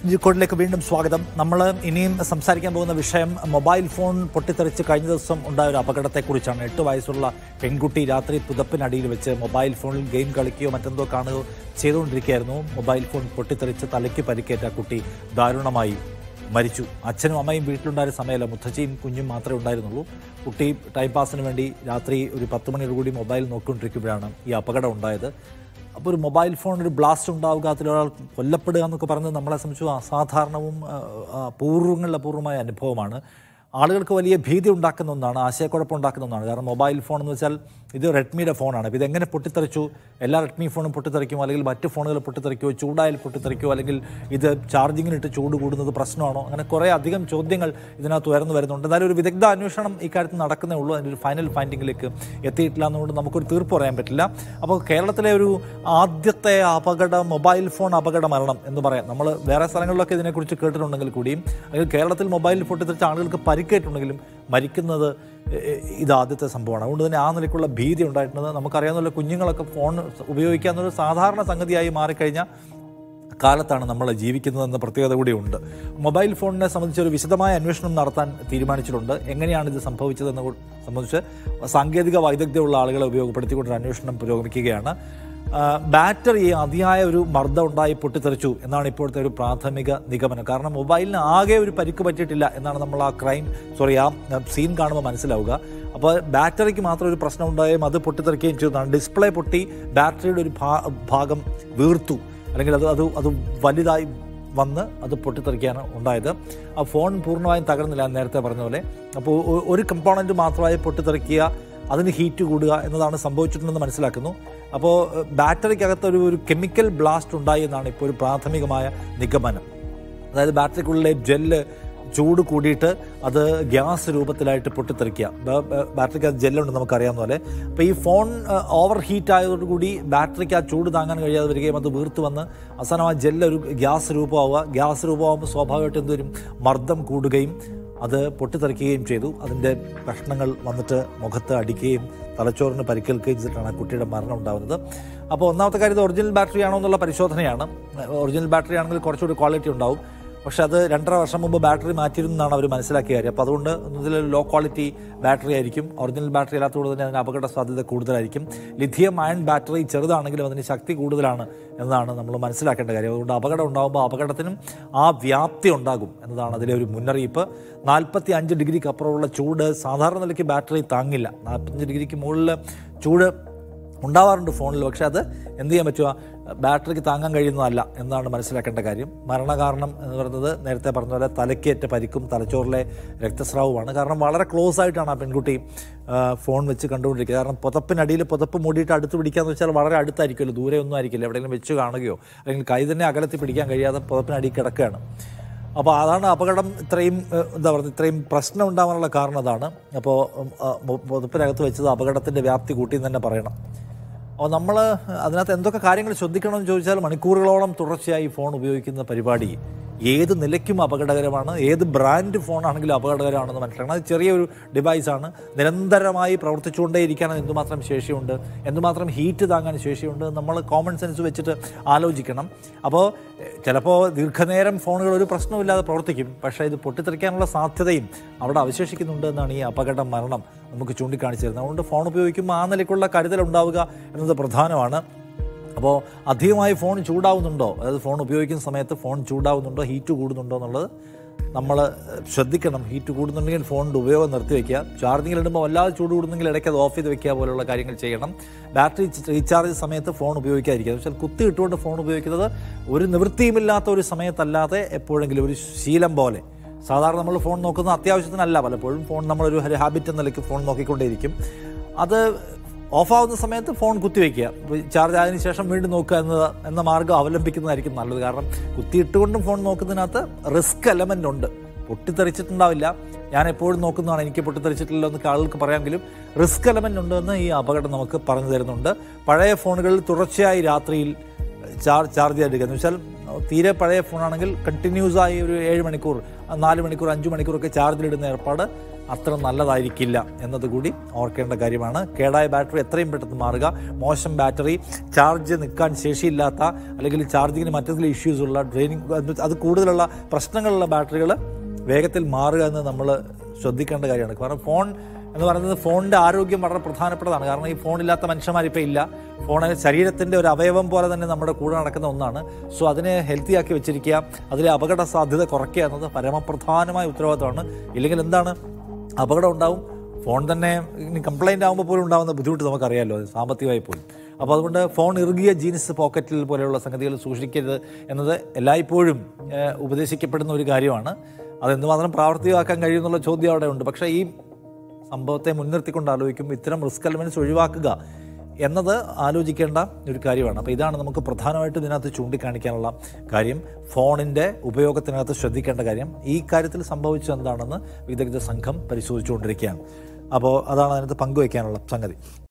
കോഡിലേക്ക് വീണ്ടും സ്വാഗതം നമ്മൾ ഇനിയും സംസാരിക്കാൻ പോകുന്ന വിഷയം മൊബൈൽ ഫോൺ പൊട്ടിത്തെറിച്ച് കഴിഞ്ഞ ദിവസം ഉണ്ടായ ഒരു അപകടത്തെക്കുറിച്ചാണ് എട്ട് വയസ്സുള്ള പെൺകുട്ടി രാത്രി പുതപ്പിനടിയിൽ വെച്ച് മൊബൈൽ ഫോണിൽ ഗെയിം കളിക്കുകയോ മറ്റെന്തോ കാണുകയോ ചെയ്തുകൊണ്ടിരിക്കുകയായിരുന്നു മൊബൈൽ ഫോൺ പൊട്ടിത്തെറിച്ച് തലയ്ക്ക് പരിക്കേറ്റ കുട്ടി ദാരുണമായി മരിച്ചു അച്ഛനും അമ്മയും വീട്ടിലുണ്ടായിരുന്ന സമയമല്ല മുത്തച്ഛയും കുഞ്ഞും മാത്രമേ ഉണ്ടായിരുന്നുള്ളൂ കുട്ടി ടൈം പാസിന് വേണ്ടി രാത്രി ഒരു പത്ത് മണിയോട് കൂടി മൊബൈൽ നോക്കിക്കൊണ്ടിരിക്കുമ്പോഴാണ് ഈ അപകടം ഉണ്ടായത് അപ്പോൾ ഒരു മൊബൈൽ ഫോൺ ഒരു ബ്ലാസ്റ്റ് ഉണ്ടാവുക അതിലൊരാൾ കൊല്ലപ്പെടുക എന്നൊക്കെ പറയുന്നത് നമ്മളെ സംബന്ധിച്ച് അസാധാരണവും ആ, ആ, പൂർവ്വങ്ങളിൽ അപൂർവമായ അനുഭവമാണ് ആളുകൾക്ക് വലിയ ഭീതി ഉണ്ടാക്കുന്ന ഒന്നാണ് ആശയക്കുഴപ്പം ഉണ്ടാക്കുന്ന ഒന്നാണ് കാരണം മൊബൈൽ ഫോൺ എന്ന് വെച്ചാൽ ഇത് റെഡ്മിയുടെ ഫോണാണ് അപ്പോൾ ഇതെങ്ങനെ പൊട്ടിത്തെറിച്ചു എല്ലാ റെഡ്മി ഫോണും പൊട്ടിത്തെറിക്കും അല്ലെങ്കിൽ മറ്റ് ഫോണുകൾ പൊട്ടിത്തെറിക്കുമോ ചൂടായാൽ പൊട്ടിത്തെറിക്കുമോ അല്ലെങ്കിൽ ഇത് ചാർജിങ്ങിനിട്ട് ചൂട് കൂടുന്നത് പ്രശ്നമാണോ അങ്ങനെ കുറേ അധികം ചോദ്യങ്ങൾ ഇതിനകത്ത് ഉയർന്നു വരുന്നുണ്ട് എന്നാലും ഒരു വിദഗ്ധ അന്വേഷണം ഇക്കാര്യത്തിൽ നടക്കുന്നേ ഉള്ളൂ അതിൻ്റെ ഒരു ഫൈനൽ ഫൈൻഡിങ്ങിലേക്ക് എത്തിയിട്ടില്ല എന്നുകൊണ്ട് നമുക്കൊരു തീർപ്പ് പറയാൻ പറ്റില്ല അപ്പോൾ കേരളത്തിലെ ഒരു ആദ്യത്തെ അപകട മൊബൈൽ ഫോൺ അപകട മരണം എന്ന് പറയാം നമ്മൾ വേറെ സ്ഥലങ്ങളിലൊക്കെ ഇതിനെക്കുറിച്ച് കേട്ടിട്ടുണ്ടെങ്കിൽ കൂടിയും അല്ലെങ്കിൽ കേരളത്തിൽ മൊബൈൽ പൊട്ടിത്തെറിച്ച ആളുകൾക്ക് പരിക്കേറ്റുണ്ടെങ്കിലും മരിക്കുന്നത് എ- എ- ഇത് ആദ്യത്തെ സംഭവമാണ് അതുകൊണ്ട് തന്നെ ആ നിലയ്ക്കുള്ള ഭീതി ഉണ്ടായിട്ടുള്ളത് നമുക്കറിയാവുന്ന കുഞ്ഞുങ്ങളൊക്കെ ഫോൺ ഉപയോഗിക്കാവുന്ന ഒരു സാധാരണ സംഗതിയായി മാറിക്കഴിഞ്ഞാൽ കാലത്താണ് നമ്മൾ ജീവിക്കുന്നതെന്ന പ്രത്യേകത കൂടിയുണ്ട് മൊബൈൽ ഫോണിനെ സംബന്ധിച്ച് ഒരു വിശദമായ അന്വേഷണം നടത്താൻ തീരുമാനിച്ചിട്ടുണ്ട് എങ്ങനെയാണ് ഇത് സംഭവിച്ചതെന്ന് കൂ- സംബന്ധിച്ച് സാങ്കേതിക വൈദഗ്ധ്യമുള്ള ആളുകളെ ഉപയോഗപ്പെടുത്തിക്കൊണ്ടൊരു അന്വേഷണം പുരോഗമിക്കുകയാണ് ആ, ബാറ്ററി അതിയായ ഒരു മർദ്ദം ഉണ്ടായി പൊട്ടിത്തെറിച്ചു എന്നാണ് ഇപ്പോഴത്തെ ഒരു പ്രാഥമിക നിഗമനം കാരണം മൊബൈലിന് ആകെ ഒരു പരിക്ക് പറ്റിയിട്ടില്ല എന്നാണ് നമ്മൾ ആ ക്രൈം സോറി ആ സീൻ കാണുമ്പോൾ മനസ്സിലാവുക അപ്പോൾ ബാറ്ററിക്ക് മാത്രം ഒരു പ്രശ്നം ഉണ്ടായും അത് പൊട്ടിത്തെറിക്കുകയും ചെയ്തതാണ് ഡിസ്പ്ലേ പൊട്ടി ബാറ്ററിയുടെ ഒരു ഭാ- ഭാഗം വീർത്തു അല്ലെങ്കിൽ അത് അത് അത് വലുതായി വന്ന് അത് പൊട്ടിത്തെറിക്കുകയാണ് ഉണ്ടായത് ആ ഫോൺ പൂർണ്ണമായും തകർന്നില്ല ഞാൻ നേരത്തെ പറഞ്ഞ പോലെ അപ്പോൾ ഒ- ഒരു കമ്പോണൻറ്റ് മാത്രമായി പൊട്ടിത്തെറിക്കുക അതിന് ഹീറ്റ് കൂടുക എന്നതാണ് സംഭവിച്ചിട്ടുണ്ടെന്ന് മനസ്സിലാക്കുന്നു അപ്പോൾ ഏഹ്, ബാറ്ററിക്കകത്ത് ഒരു ഒരു കെമിക്കൽ ബ്ലാസ്റ്റ് ഉണ്ടായി എന്നാണ് ഇപ്പോൾ ഒരു പ്രാഥമികമായ നിഗമനം അതായത് ബാറ്ററിക്കുള്ളിലെ ജെല്ല് ചൂട് കൂടിയിട്ട് അത് ഗ്യാസ് രൂപത്തിലായിട്ട് പൊട്ടിത്തെറിക്കുക ബ- ബ- ബാറ്ററിക്ക് അത് ജെല്ലുണ്ട് നമുക്കറിയാവുന്ന പോലെ അപ്പോൾ ഈ ഫോൺ ഓവർ ഹീറ്റ് ആയതോടുകൂടി ബാറ്ററിക്ക് ആ ചൂട് താങ്ങാൻ കഴിയാതെ വരികയും അത് വീർത്ത് വന്ന് അവസാനം ആ ജെല്ല് ഒരു ഗ്യാസ് രൂപമാവുക ഗ്യാസ് രൂപമാകുമ്പോൾ സ്വാഭാവികമായിട്ട് എന്തൊരു മർദ്ദം കൂടുകയും അത് പൊട്ടിത്തെറിക്കുകയും ചെയ്തു അതിൻ്റെ കഷ്ണങ്ങൾ വന്നിട്ട് മുഖത്ത് അടിക്കുകയും തലച്ചോറിന് പരിക്കേൽക്കുകയും ചെയ്തിട്ടാണ് ആ കുട്ടിയുടെ മരണം ഉണ്ടാകുന്നത് അപ്പോൾ ഒന്നാമത്തെ കാര്യം ഇത് ഒറിജിനൽ ബാറ്ററി ആണോ എന്നുള്ള പരിശോധനയാണ് ഒറിജിനൽ ബാറ്ററി ആണെങ്കിൽ കുറച്ചുകൂടി ക്വാളിറ്റി ഉണ്ടാവും പക്ഷെ അത് രണ്ടര വർഷം മുമ്പ് ബാറ്ററി മാറ്റിയിരുന്നാണ് അവർ മനസ്സിലാക്കിയ കാര്യം അപ്പോൾ അതുകൊണ്ട് ഇതിൽ ലോ ക്വാളിറ്റി ബാറ്ററി ആയിരിക്കും ഒറിജിനൽ ബാറ്ററി അല്ലാത്തതുകൊണ്ട് തന്നെ അതിന് അപകട സാധ്യത കൂടുതലായിരിക്കും ലിഥിയം അയൺ ബാറ്ററി ചെറുതാണെങ്കിലും അതിന് ശക്തി കൂടുതലാണ് എന്നതാണ് നമ്മൾ മനസ്സിലാക്കേണ്ട കാര്യം അതുകൊണ്ട് അപകടം ഉണ്ടാകുമ്പോൾ അപകടത്തിനും ആ വ്യാപ്തി ഉണ്ടാകും എന്നതാണ് അതിലെ ഒരു മുന്നറിയിപ്പ് നാൽപ്പത്തി അഞ്ച് ഡിഗ്രിക്ക് അപ്പുറമുള്ള ചൂട് സാധാരണ നിലയ്ക്ക് ബാറ്ററി താങ്ങില്ല നാൽപ്പത്തഞ്ച് ഡിഗ്രിക്ക് മുകളിൽ ചൂട് ഉണ്ടാവാറുണ്ട് ഫോണിൽ പക്ഷെ അത് എന്ത് ചെയ്യാൻ പറ്റുക ബാറ്ററിക്ക് താങ്ങാൻ കഴിയുന്നതല്ല എന്നാണ് മനസ്സിലാക്കേണ്ട കാര്യം മരണകാരണം എന്ന് പറയുന്നത് നേരത്തെ പറഞ്ഞ പോലെ തലക്കേറ്റ പരിക്കും തലച്ചോറിലെ രക്തസ്രാവമാണ് കാരണം വളരെ ക്ലോസ് ആയിട്ടാണ് ആ പെൺകുട്ടി ആ, ഫോൺ വെച്ച് കണ്ടുകൊണ്ടിരിക്കുന്നത് കാരണം പുതപ്പിനടിയിൽ പുതപ്പ് മൂടിയിട്ട് അടുത്ത് പിടിക്കാന്ന് വെച്ചാൽ വളരെ അടുത്തായിരിക്കുമല്ലോ ദൂരെ ഒന്നും ആയിരിക്കില്ല എവിടെയെങ്കിലും വെച്ച് കാണുകയോ അല്ലെങ്കിൽ കൈ തന്നെ അകലത്തിൽ പിടിക്കാൻ കഴിയാതെ പുതപ്പിനടിയിൽ കിടക്കുകയാണ് അപ്പോൾ അതാണ് അപകടം ഇത്രയും ഏഹ്, എന്താ പറയുക ഇത്രയും പ്രശ്നം ഉണ്ടാകാനുള്ള കാരണം അതാണ് അപ്പോൾ ഉം, ആ, മു- പുതപ്പിനകത്ത് വെച്ചത് അപകടത്തിൻ്റെ വ്യാപ്തി കൂട്ടി എന്ന് തന്നെ പറയണം അപ്പോൾ നമ്മൾ അതിനകത്ത് എന്തൊക്കെ കാര്യങ്ങൾ ശ്രദ്ധിക്കണമെന്ന് ചോദിച്ചാൽ മണിക്കൂറുകളോളം തുടർച്ചയായി ഫോൺ ഉപയോഗിക്കുന്ന പരിപാടി ഏത് നിലയ്ക്കും അപകടകരമാണ് ഏത് ബ്രാൻഡ് ഫോണാണെങ്കിലും അപകടകരമാണെന്ന് മനസ്സിലാക്കണം അത് ചെറിയൊരു ഡിവൈസാണ് നിരന്തരമായി പ്രവർത്തിച്ചുകൊണ്ടേയിരിക്കാൻ എന്തുമാത്രം ശേഷിയുണ്ട് എന്തുമാത്രം ഹീറ്റ് താങ്ങാൻ ശേഷിയുണ്ട് നമ്മൾ കോമൺ സെൻസ് വെച്ചിട്ട് ആലോചിക്കണം അപ്പോൾ ചിലപ്പോൾ ദീർഘനേരം ഫോണുകൾ ഒരു പ്രശ്നമില്ലാതെ പ്രവർത്തിക്കും പക്ഷേ ഇത് പൊട്ടിത്തെറിക്കാനുള്ള സാധ്യതയും അവിടെ അവശേഷിക്കുന്നുണ്ട് എന്നാണ് ഈ അപകട മരണം നമുക്ക് ചൂണ്ടിക്കാണിച്ചു തരുന്നത് അതുകൊണ്ട് ഫോൺ ഉപയോഗിക്കുമ്പോൾ ആ നിലയ്ക്കുള്ള കരുതൽ ഉണ്ടാവുക എന്നത് പ്രധാനമാണ് അപ്പോൾ അധികമായി ഫോൺ ചൂടാവുന്നുണ്ടോ അതായത് ഫോൺ ഉപയോഗിക്കുന്ന സമയത്ത് ഫോൺ ചൂടാവുന്നുണ്ടോ ഹീറ്റ് കൂടുന്നുണ്ടോ എന്നുള്ളത് നമ്മൾ ശ്രദ്ധിക്കണം ഹീറ്റ് കൂടുന്നുണ്ടെങ്കിൽ ഫോണിൻ്റെ ഉപയോഗം നിർത്തി വയ്ക്കുക ചാർജിങ്ങിൽ ഇടുമ്പോൾ വല്ലാതെ ചൂട് കൂടുന്നെങ്കിൽ ഇടയ്ക്ക് അത് ഓഫ് ചെയ്ത് വെക്കുക പോലുള്ള കാര്യങ്ങൾ ചെയ്യണം ബാറ്ററി റീചാർജ് സമയത്ത് ഫോൺ ഉപയോഗിക്കാതിരിക്കുക എന്ന് വെച്ചാൽ കുത്തി ഇട്ടുകൊണ്ട് ഫോൺ ഉപയോഗിക്കുന്നത് ഒരു നിവൃത്തിയുമില്ലാത്ത ഒരു സമയത്തല്ലാതെ എപ്പോഴെങ്കിലും ഒരു ശീലം പോലെ സാധാരണ നമ്മൾ ഫോൺ നോക്കുന്നത് അത്യാവശ്യത്തിനല്ല പലപ്പോഴും ഫോൺ നമ്മളൊരു ഒരു ഹാബിറ്റ് എന്ന നിലയ്ക്ക് ഫോൺ നോക്കിക്കൊണ്ടേയിരിക്കും അത് ഓഫാവുന്ന സമയത്ത് ഫോൺ കുത്തിവെക്കുക ചാർജ് ആയതിനു ശേഷം വീണ്ടും നോക്കുക എന്ന എന്ന മാർഗ്ഗം അവലംബിക്കുന്നതായിരിക്കും നല്ലത് കാരണം കുത്തിയിട്ടുകൊണ്ടും ഫോൺ നോക്കുന്നതിനകത്ത് റിസ്ക് എലമെൻ്റ് ഉണ്ട് പൊട്ടിത്തെറിച്ചിട്ടുണ്ടാവില്ല ഞാൻ എപ്പോഴും നോക്കുന്നതാണ് എനിക്ക് പൊട്ടിത്തെറിച്ചിട്ടില്ല എന്നൊക്കെ ആളുകൾക്ക് പറയാമെങ്കിലും റിസ്ക് എലമെൻ്റ് ഉണ്ടെന്ന് ഈ അപകടം നമുക്ക് പറഞ്ഞു തരുന്നുണ്ട് പഴയ ഫോണുകളിൽ തുടർച്ചയായി രാത്രിയിൽ ചാർജ് ചാർജ് ചെയ്തെടുക്കുക എന്ന് വെച്ചാൽ തീരെ പഴയ ഫോണാണെങ്കിൽ കണ്ടിന്യൂസ് ആയി ഒരു ഏഴ് മണിക്കൂർ നാല് മണിക്കൂർ അഞ്ച് മണിക്കൂറൊക്കെ ചാർജിലിടുന്ന ഏർപ്പാട് അത്ര നല്ലതായിരിക്കില്ല എന്നതുകൂടി ഓർക്കേണ്ട കാര്യമാണ് കേടായ ബാറ്ററി എത്രയും പെട്ടെന്ന് മാറുക മോശം ബാറ്ററി ചാർജ് നിൽക്കാൻ ശേഷിയില്ലാത്ത അല്ലെങ്കിൽ ചാർജിങ്ങിന് മറ്റെന്തെങ്കിലും ഇഷ്യൂസ് ഉള്ള ഡ്രെയിനിങ് അത് കൂടുതലുള്ള പ്രശ്നങ്ങളുള്ള ബാറ്ററികൾ വേഗത്തിൽ മാറുക എന്ന് നമ്മൾ ശ്രദ്ധിക്കേണ്ട കാര്യമാണ് കാരണം ഫോൺ എന്ന് പറയുന്നത് ഫോണിൻ്റെ ആരോഗ്യം വളരെ പ്രധാനപ്പെട്ടതാണ് കാരണം ഈ ഫോണില്ലാത്ത മനുഷ്യന്മാരിപ്പോൾ ഇല്ല ഫോൺ ശരീരത്തിൻ്റെ ഒരു അവയവം പോലെ തന്നെ നമ്മുടെ കൂടെ നടക്കുന്ന ഒന്നാണ് സോ അതിനെ ഹെൽത്തി ആക്കി വെച്ചിരിക്കുക അതിലെ അപകട സാധ്യത കുറയ്ക്കുക എന്നത് പരമപ്രധാനമായ ഉത്തരവാദിത്തമാണ് ഇല്ലെങ്കിൽ എന്താണ് അപകടം ഉണ്ടാവും ഫോൺ തന്നെ ഇനി കംപ്ലൈൻ്റ് ആകുമ്പോൾ പോലും ഉണ്ടാകുന്ന ബുദ്ധിമുട്ട് നമുക്കറിയാമല്ലോ അത് സാമ്പത്തികമായി പോലും അപ്പോൾ അതുകൊണ്ട് ഫോൺ ഇറുകിയ ജീൻസ് പോക്കറ്റിൽ പോലെയുള്ള സംഗതികൾ സൂക്ഷിക്കരുത് എന്നത് എല്ലായ്പ്പോഴും ഏഹ്, ഉപദേശിക്കപ്പെടുന്ന ഒരു കാര്യമാണ് അതെന്തുമാത്രം പ്രാവർത്തികമാക്കാൻ കഴിയുമെന്നുള്ള ചോദ്യം അവിടെ ഉണ്ട് പക്ഷേ ഈ സംഭവത്തെ മുൻനിർത്തിക്കൊണ്ട് ആലോചിക്കുമ്പോൾ ഇത്തരം റിസ്ക് എലമെൻറ്റ്സ് ഒഴിവാക്കുക എന്നത് ആലോചിക്കേണ്ട ഒരു കാര്യമാണ് അപ്പോൾ ഇതാണ് നമുക്ക് പ്രധാനമായിട്ടും ഇതിനകത്ത് ചൂണ്ടിക്കാണിക്കാനുള്ള കാര്യം ഫോണിൻ്റെ ഉപയോഗത്തിനകത്ത് ശ്രദ്ധിക്കേണ്ട കാര്യം ഈ കാര്യത്തിൽ സംഭവിച്ചത് എന്താണെന്ന് വിദഗ്ധ സംഘം പരിശോധിച്ചുകൊണ്ടിരിക്കുകയാണ് അപ്പോൾ അതാണ് അതിനകത്ത് പങ്കുവയ്ക്കാനുള്ള സംഗതി